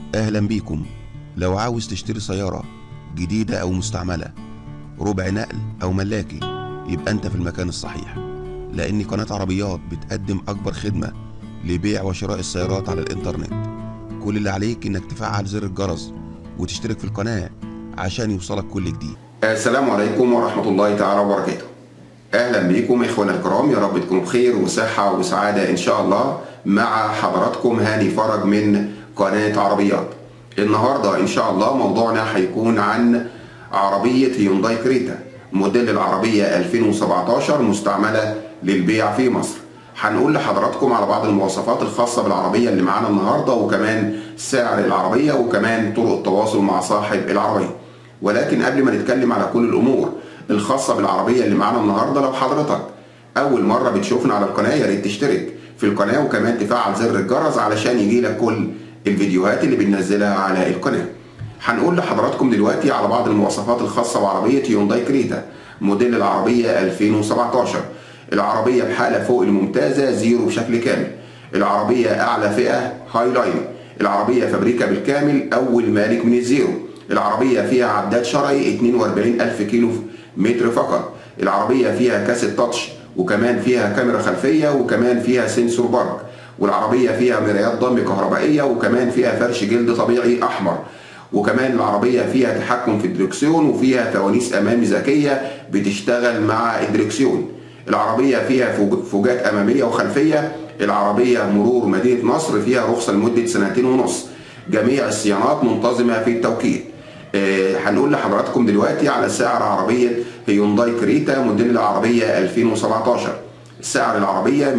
أهلا بيكم لو عاوز تشتري سيارة جديدة أو مستعملة ربع نقل أو ملاكي يبقى أنت في المكان الصحيح لأن قناة عربيات بتقدم أكبر خدمة لبيع وشراء السيارات على الإنترنت كل اللي عليك إنك تفعل زر الجرس وتشترك في القناة عشان يوصلك كل جديد السلام عليكم ورحمة الله تعالى وبركاته أهلا بكم إخوانا الكرام يا رب تكونوا بخير وصحة وسعادة إن شاء الله مع حضراتكم هاني فرج من قناة عربيات النهاردة إن شاء الله موضوعنا هيكون عن عربية هيونداي كريتا موديل العربية 2017 مستعملة للبيع في مصر هنقول لحضراتكم على بعض المواصفات الخاصة بالعربية اللي معانا النهاردة وكمان سعر العربية وكمان طرق التواصل مع صاحب العربية ولكن قبل ما نتكلم على كل الأمور الخاصة بالعربية اللي معانا النهاردة لو حضرتك أول مرة بتشوفنا على القناة يا ريت تشترك في القناة وكمان تفعل زر الجرس علشان يجيلك كل الفيديوهات اللي بننزلها على القناة هنقول لحضراتكم دلوقتي على بعض المواصفات الخاصة بعربية هيونداي كريتا موديل العربية 2017 العربية بحالة فوق الممتازة زيرو بشكل كامل العربية أعلى فئة هاي لاين العربية فابريكا بالكامل أول مالك من الزيرو العربية فيها عداد شرعي 42 ألف كيلو متر فقط العربية فيها كاسة تاتش وكمان فيها كاميرا خلفية وكمان فيها سنسور بارك والعربية فيها مرايات ضم كهربائية وكمان فيها فرش جلد طبيعي أحمر وكمان العربية فيها تحكم في الدركسيون وفيها فوانيس أمامي ذكية بتشتغل مع الدركسيون العربية فيها فوجات أمامية وخلفية العربية مرور مدينة نصر فيها رخصة لمدة سنتين ونص جميع الصيانات منتظمة في التوكيد آه هنقول لحضراتكم دلوقتي على سعر عربية هيونداي كريتا موديل العربية 2017 سعر العربية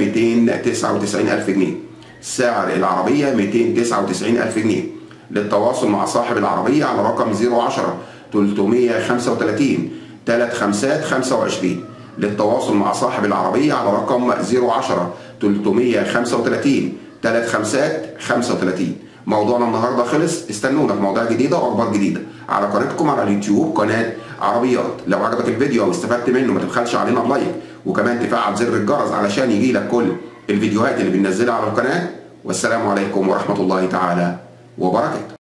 299 ألف جنيه سعر العربية 299 ألف جنيه للتواصل مع صاحب العربية على رقم 010 335 35 25 للتواصل مع صاحب العربية على رقم 010 335 35 35 موضوعنا النهارده خلص استنونا في مواضيع جديده واخبار جديده على قناتكم على اليوتيوب قناه عربيات لو عجبك الفيديو او استفدت منه ما تبخلش علينا بلايك وكمان تفعل زر الجرس علشان يجي لك كل الفيديوهات اللي بننزلها على القناه والسلام عليكم ورحمه الله تعالى وبركاته